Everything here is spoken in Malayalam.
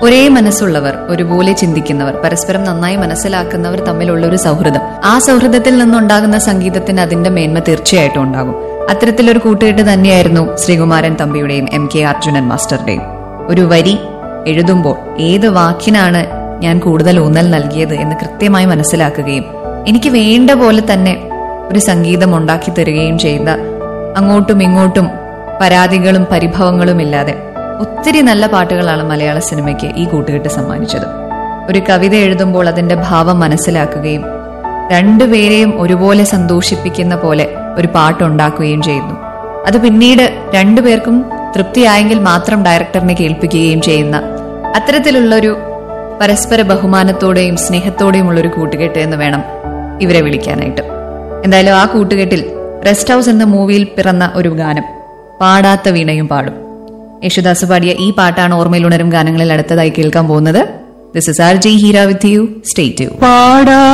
ഒരേ മനസ്സുള്ളവർ ഒരുപോലെ ചിന്തിക്കുന്നവർ പരസ്പരം നന്നായി മനസ്സിലാക്കുന്നവർ തമ്മിലുള്ള ഒരു സൗഹൃദം ആ സൗഹൃദത്തിൽ നിന്നുണ്ടാകുന്ന സംഗീതത്തിന് അതിന്റെ മേന്മ തീർച്ചയായിട്ടും ഉണ്ടാകും അത്തരത്തിലൊരു കൂട്ടുകെട്ട് തന്നെയായിരുന്നു ശ്രീകുമാരൻ തമ്പിയുടെയും എം കെ അർജുനൻ മാസ്റ്ററുടെയും ഒരു വരി എഴുതുമ്പോൾ ഏത് വാക്കിനാണ് ഞാൻ കൂടുതൽ ഊന്നൽ നൽകിയത് എന്ന് കൃത്യമായി മനസ്സിലാക്കുകയും എനിക്ക് വേണ്ട പോലെ തന്നെ ഒരു സംഗീതം ഉണ്ടാക്കി തരികയും ചെയ്ത അങ്ങോട്ടും ഇങ്ങോട്ടും പരാതികളും പരിഭവങ്ങളും ഇല്ലാതെ ഒത്തിരി നല്ല പാട്ടുകളാണ് മലയാള സിനിമയ്ക്ക് ഈ കൂട്ടുകെട്ട് സമ്മാനിച്ചത് ഒരു കവിത എഴുതുമ്പോൾ അതിന്റെ ഭാവം മനസ്സിലാക്കുകയും രണ്ടുപേരെയും ഒരുപോലെ സന്തോഷിപ്പിക്കുന്ന പോലെ ഒരു പാട്ടുണ്ടാക്കുകയും ചെയ്യുന്നു അത് പിന്നീട് രണ്ടുപേർക്കും തൃപ്തിയായെങ്കിൽ മാത്രം ഡയറക്ടറിനെ കേൾപ്പിക്കുകയും ചെയ്യുന്ന അത്തരത്തിലുള്ളൊരു പരസ്പര ബഹുമാനത്തോടെയും സ്നേഹത്തോടെയും ഉള്ളൊരു കൂട്ടുകെട്ട് എന്ന് വേണം ഇവരെ വിളിക്കാനായിട്ട് എന്തായാലും ആ കൂട്ടുകെട്ടിൽ റെസ്റ്റ് ഹൗസ് എന്ന മൂവിയിൽ പിറന്ന ഒരു ഗാനം പാടാത്ത വീണയും പാടും യേശുദാസ് പാടിയ ഈ പാട്ടാണ് ഓർമ്മയിൽ ഉണരും ഗാനങ്ങളിൽ അടുത്തതായി കേൾക്കാൻ പോകുന്നത് this is R J Heera with you state you പാടാ